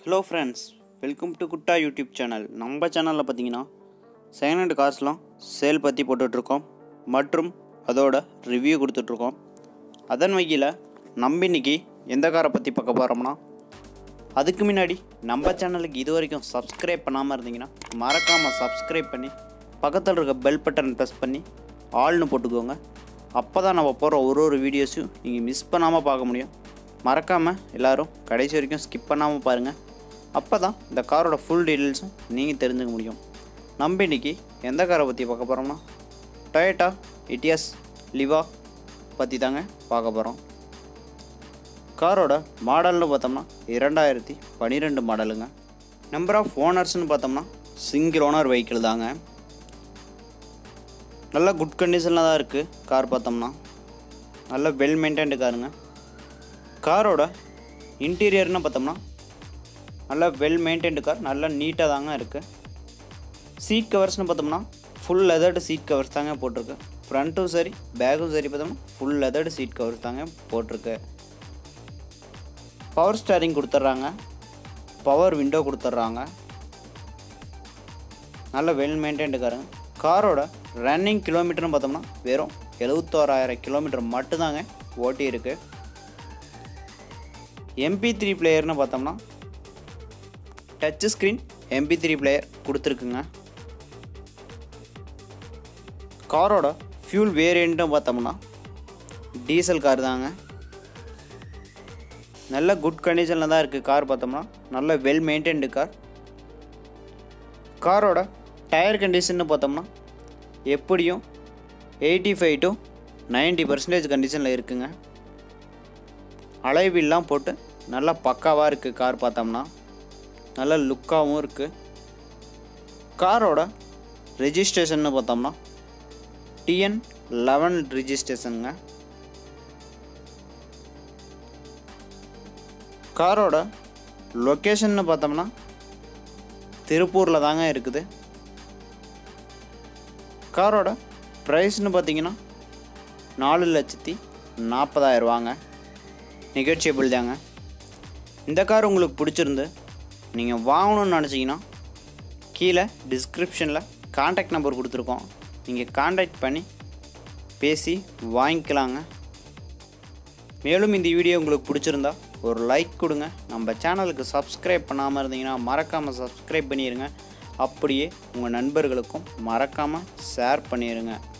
hello friends welcome to குட்டா YouTube channel நம்ம சேனலில் பார்த்தீங்கன்னா செகண்ட் ஹேண்ட் கார்ஸ்லாம் சேல் பற்றி போட்டுட்ருக்கோம் மற்றும் அதோட ரிவ்யூ கொடுத்துட்ருக்கோம் அதன் வகையில் நம்ம இன்னைக்கு எந்த காரை பற்றி பார்க்க போகிறோம்னா அதுக்கு முன்னாடி நம்ம சேனலுக்கு இது வரைக்கும் சப்ஸ்கிரைப் பண்ணாமல் இருந்தீங்கன்னா மறக்காமல் சப்ஸ்கிரைப் பண்ணி பக்கத்தில் இருக்க பெல் பட்டன் ப்ரெஸ் பண்ணி ஆல்னு போட்டுக்கோங்க அப்போ தான் நம்ம போகிற ஒரு ஒரு வீடியோஸையும் நீங்கள் மிஸ் பண்ணாமல் பார்க்க முடியும் மறக்காமல் எல்லாரும் கடைசி வரைக்கும் ஸ்கிப் பண்ணாமல் பாருங்கள் அப்போ தான் இந்த காரோட ஃபுல் டீட்டெயில்ஸும் நீங்கள் தெரிஞ்சுக்க முடியும் நம்ம இன்னைக்கு எந்த காரை பற்றி பார்க்க போகிறோம்னா டொயேட்டா இட்டியாஸ் லிவா பற்றி தாங்க பார்க்க போகிறோம் காரோட மாடல்னு பார்த்தோம்னா இரண்டாயிரத்தி பன்னிரெண்டு மாடலுங்க நம்பர் ஆஃப் ஓனர்ஸ்னு பார்த்தோம்னா சிங்கிள் ஓனர் வெஹிக்கிள் தாங்க நல்ல குட் கண்டிஷனில் தான் இருக்குது கார் பார்த்தோம்னா நல்ல வெல் மெயின்டைன்டு காருங்க காரோட இன்டீரியர்னு பார்த்தோம்னா நல்ல வெல் மெயின்டைன்டு கார் நல்லா நீட்டாக தாங்க இருக்குது சீட் கவர்ஸ்னு பார்த்தோம்னா ஃபுல் லெதர்டு சீட் கவர்ஸ் தாங்க போட்டிருக்கு ஃப்ரண்ட்டும் சரி பேக்கும் சரி பார்த்தோம்னா ஃபுல் லெதர்டு சீட் கவர்ஸ் தாங்க போட்டிருக்கு பவர் ஸ்டேரிங் கொடுத்துட்றாங்க பவர் விண்டோ கொடுத்துட்றாங்க நல்ல வெல் மெயின்டைன்டு காருங்க காரோட ரன்னிங் கிலோமீட்டர்னு பார்த்தோம்னா வெறும் எழுபத்தோராயிரம் கிலோமீட்டர் மட்டும்தாங்க ஓட்டி இருக்கு எம்பி த்ரீ பிளேயர்னு பார்த்தோம்னா touch screen MP three player கொடுத்துருக்குங்க காரோட ஃபியூல் வேரியண்ட்டும் பார்த்தோம்னா டீசல் கார் தாங்க நல்ல குட் கண்டிஷனில் தான் இருக்குது கார் பார்த்தோம்னா நல்ல வெல் மெயின்டைன்டு கார் காரோட டயர் கண்டிஷன்னு பார்த்தோம்னா எப்படியும் eighty five to ninety percentage கண்டிஷனில் இருக்குங்க அலைவீல்லாம் போட்டு நல்லா பக்காவாக இருக்குது கார் பார்த்தோம்னா நல்ல லுக்காகவும் இருக்குது காரோட ரெஜிஸ்ட்ரேஷன்னு பார்த்தோம்னா டிஎன் லெவன் ரிஜிஸ்ட்ரேஷனுங்க காரோட லொக்கேஷன்னு பார்த்தோம்னா திருப்பூரில் தாங்க இருக்குது காரோட ப்ரைஸ்னு பார்த்தீங்கன்னா நாலு லட்சத்தி நாற்பதாயிரரூவாங்க நெகோச்சியபிள் தாங்க இந்த கார் உங்களுக்கு பிடிச்சிருந்து நீங்கள் வாங்கணும்னு நினச்சிங்கன்னா கீழே டிஸ்கிரிப்ஷனில் காண்டாக்ட் நம்பர் கொடுத்துருக்கோம் நீங்கள் காண்டாக்ட் பண்ணி பேசி வாங்கிக்கலாங்க மேலும் இந்த வீடியோ உங்களுக்கு பிடிச்சிருந்தா ஒரு லைக் கொடுங்க நம்ம சேனலுக்கு சப்ஸ்கிரைப் பண்ணாமல் இருந்தீங்கன்னா மறக்காமல் சப்ஸ்கிரைப் பண்ணிடுங்க அப்படியே உங்கள் நண்பர்களுக்கும் மறக்காமல் ஷேர் பண்ணிடுங்க